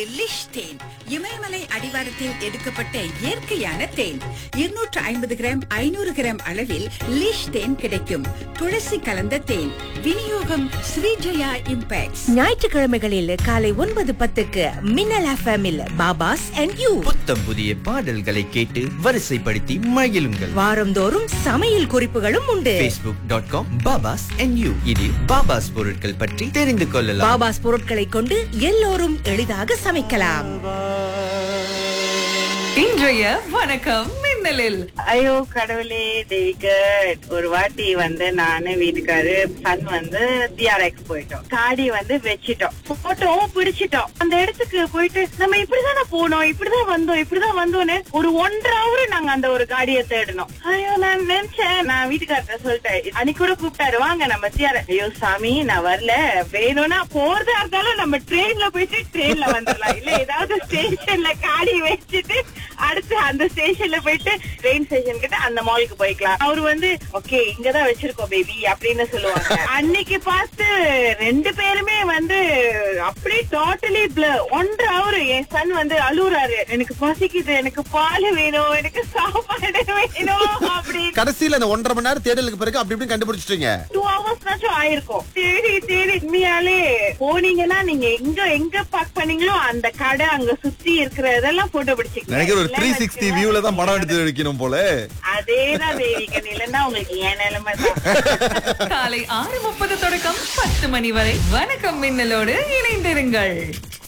லிஷ் தேன் இமயமலை அடிவாரத்தில் எடுக்கப்பட்ட இயற்கையான தேன் இருநூற்று ஐம்பது கிராம் ஐநூறு கிராம் அளவில் லிஷ் தேன் கிடைக்கும் துளசி கலந்த தேன் விநியோகம் ஸ்ரீஜயா இம்பேக்ட்ஸ் ஞாயிற்றுக்கிழமைகளில் காலை ஒன்பது பத்துக்கு மின்னல் எஃப்எம்மில் பாபாஸ் அண்ட் யூ புத்தம் புதிய பாடல்களை கேட்டு வரிசைப்படுத்தி மகிழுங்கள் வாரந்தோறும் சமையல் குறிப்புகளும் உண்டு facebook.com dot com Babas and you இதில் பாபாஸ் பொருட்கள் பற்றி தெரிந்து கொள்ளலாம் பாபாஸ் பொருட்களை கொண்டு எல்லோரும் எளிதாக சமைக்கலாம் இன்றைய வணக்கம் மின்னலில் ஐயோ கடவுளே தேவிகட் ஒரு வாட்டி வந்து நானு வீட்டுக்காரு சன் வந்து டிஆர்எக்ஸ் போயிட்டோம் காடி வந்து வச்சிட்டோம் போட்டோம் பிடிச்சிட்டோம் அந்த இடத்துக்கு போயிட்டு நம்ம இப்படிதானே போனோம் இப்படிதான் வந்தோம் இப்படிதான் வந்தோம்னு ஒரு ஒன்றரை ஹவர் நாங்க அந்த ஒரு காடியை தேடினோம் ஐயோ நான் நினைச்சேன் நான் வீட்டுக்கார்ட்ட சொல்லிட்டேன் அன்னைக்கு கூட கூப்பிட்டாரு வாங்க நம்ம டிஆர் ஐயோ சாமி நான் வரல வேணும்னா போறதா இருந்தாலும் நம்ம ட்ரெயின்ல போயிட்டு ட்ரெயின்ல வந்துடலாம் இல்ல ஏதாவது ஸ்டேஷன்ல காடி வச்சுட்டு அடுத்து அந்த ஸ்டேஷன்ல போயிட்டு ட்ரெயின் ஸ்டேஷன் கிட்ட அந்த மாலுக்கு போய்க்கலாம் அவரு வந்து ஓகே இங்கதான் வச்சிருக்கோம் பேபி அப்படின்னு சொல்லுவாங்க அன்னைக்கு பார்த்து ரெண்டு பேருமே வந்து அப்படியே டோட்டலி ஒன்றரை அவரு என் சன் வந்து அழுகுறாரு எனக்கு பசிக்குது எனக்கு பால் வேணும் எனக்கு சாப்பாடு வேணும் அப்படி கடைசியில அந்த ஒன்றரை மணி நேரம் தேடலுக்கு பிறகு அப்படி இப்படி கண்டுபிடிச்சிட்டீங்க டூ ஹவர்ஸ்னாச்சும் ஆயிருக்கும் தேடி தேடி உண்மையாலே போனீங்கன்னா நீங்க எங்க எங்க பார்க் பண்ணீங்களோ அந்த கடை அங்க சுத்தி இருக்கிற இதெல்லாம் போட்டோ பிடிச்சிக்கலாம் நினைக்கிற ஒரு த்ரீ சிக்ஸ்டி வியூல தான் படம் எடுத்து வைக்கணும் போல அதேதான் தேவிகன் இல்லைன்னா உங்களுக்கு ஏன் நிலைமை தான் காலை ஆறு முப்பது தொடக்கம் பத்து மணி வரை வணக்கம் மின்னலோடு இணைந்திருங்கள்